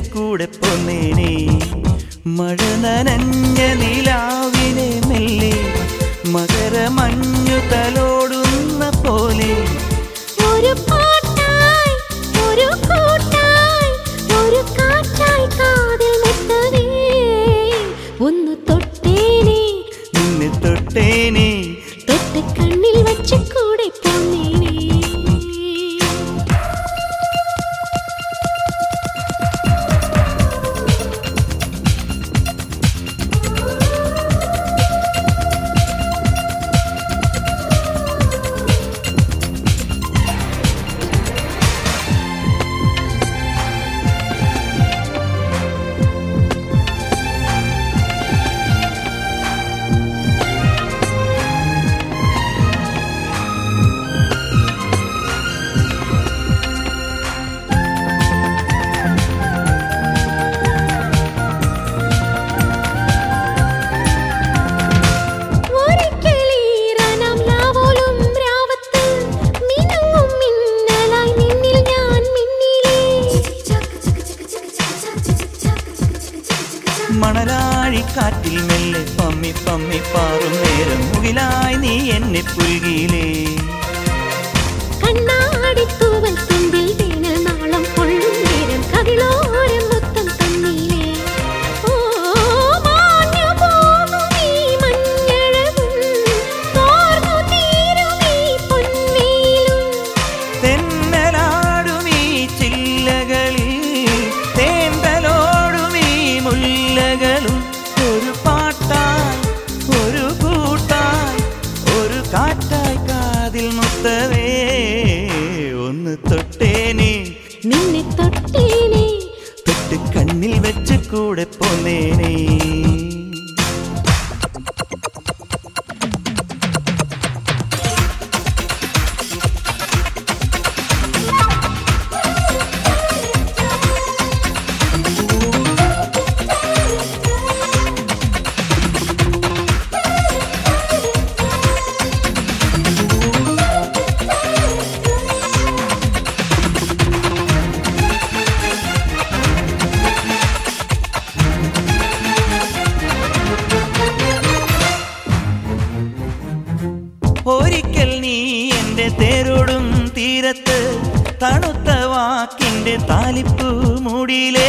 കൂടെ പൊന്നേനെ മഴ നനഞ്ഞ നിലാവിനെ മെല്ലെ മകരമഞ്ഞു തലോടുന്ന പോലെ ഒരു പാട്ടായി ഒരു കൂട്ടായി ഒരു കാറ്റായി കാതിൽ മുത്തവേ ഒന്ന് തൊട്ടേനെ നിന്നെ തൊട്ടേനെ തൊട്ട് കണ്ണിൽ വച്ച് കൂടെ പൊന്നേനെ ഒരിക്കലീറനാം ലാവോലും രാവത്ത് മിനുങ്ങും മിന്നലായി നിന്നിൽ ഞാൻ മിന്നിലേ മണലാഴിക്കാറ്റിൽ മെല്ലെ പമ്മി പമ്മി പാറും നേരം മുകിലായി നീ എന്നെ പുൽകിയിലേ കണ്ണാടിത്തൂവൽ തുമ്പിൽ വേനൽ നാളം കൊള്ളും നേരം കവിളോരം മൊത്തം തന്നീലേ ഓ മാഞ്ഞു പോകും ഈ മഞ്ഞഴകും തോർന്നു തീരും ഈ പൊൻവെയിലും തെന്നലാടും ഈ ചില്ലകളിൽ തേന്തലോടും ഈ മുല്ലകളും ഒരു പാട്ടായി ഒരു കൂട്ടായി ഒരു കാറ്റായി കാതിൽ മുത്തവേ ഒന്ന് തൊട്ടേനെ നിന്നെ തൊട്ടേനെ തൊട്ട് കണ്ണിൽ വെച്ച് കൂടെ പോന്നേനേ ഒരിക്കൽ നീ എന്റെ തേരോടും തീരത്ത് തണുത്ത വാക്കിന്റെ താലിപ്പൂ മൂടിയിലെ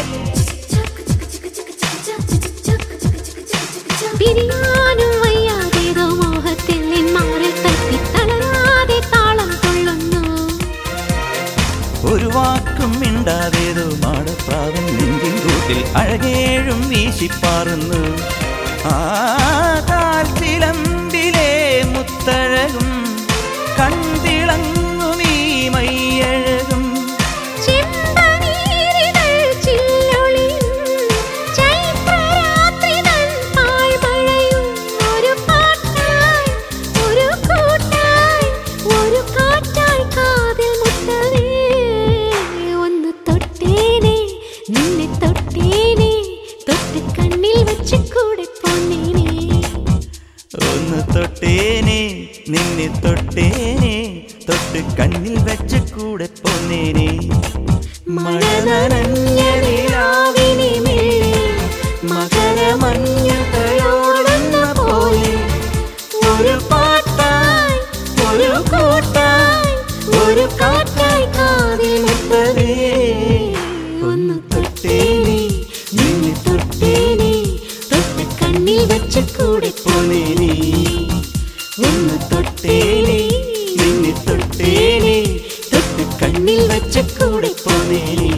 പിരിയാനും വയ്യാതേതോ മോഹത്തിൽ നിന്മാറിൽ തട്ടി തളരാതെ താളം കൊള്ളുന്നു ഒരു വാക്കും മിണ്ടാതേതോ മാടപ്രാവൻ നെഞ്ചിൻ കൂട്ടിൽ അഴകേഴും വീശിപ്പാറുന്നു ആ കാൽച്ചിലമ്പിലെ മുത്തഴകും കൺതിളങ്ങും ഈ മയ്യഴകും ചെമ്പനീരിതൾ ചില്ലൊളിയും ചൈത്രരാത്രിതൻ പാഴ്മഴയും ഒരു പാട്ടായി ഒരു കൂട്ടായി ഒരു കാറ്റായി കാതിൽ മുത്തവേ ഒന്ന് തൊട്ടേനെ നിന്നെ തൊട്ടേനെ തൊട്ട് കണ്ണിൽ വെച്ച് കൂടെ പോന്നേനെ ഒന്ന് തൊട്ടേനെ നിന്നെ തൊട്ടേനെ തൊട്ട് കണ്ണിൽ വെച്ച് കൂടെ പോന്നേനെ മഴ നനഞ്ഞ നിലാവിനെ മെല്ലെ മകരമഞ്ഞു തലോടുന്ന പോലെ ഒരു പാട്ടായി ഒരു കൂട്ടായി ഒരു കാറ്റായി കാതിൽ മുത്തവേ ഒന്ന് തൊട്ടേനെ നിന്നെ തൊട്ടേനെ തൊട്ട് കണ്ണിൽ വെച്ച് കൂടെ പോന്നേനെ ഒന്ന് തൊട്ടേനെ നിന്നെ തൊട്ടേനെ തൊട്ട് കണ്ണിൽ വെച്ച് കൂടെ പോന്നേനെ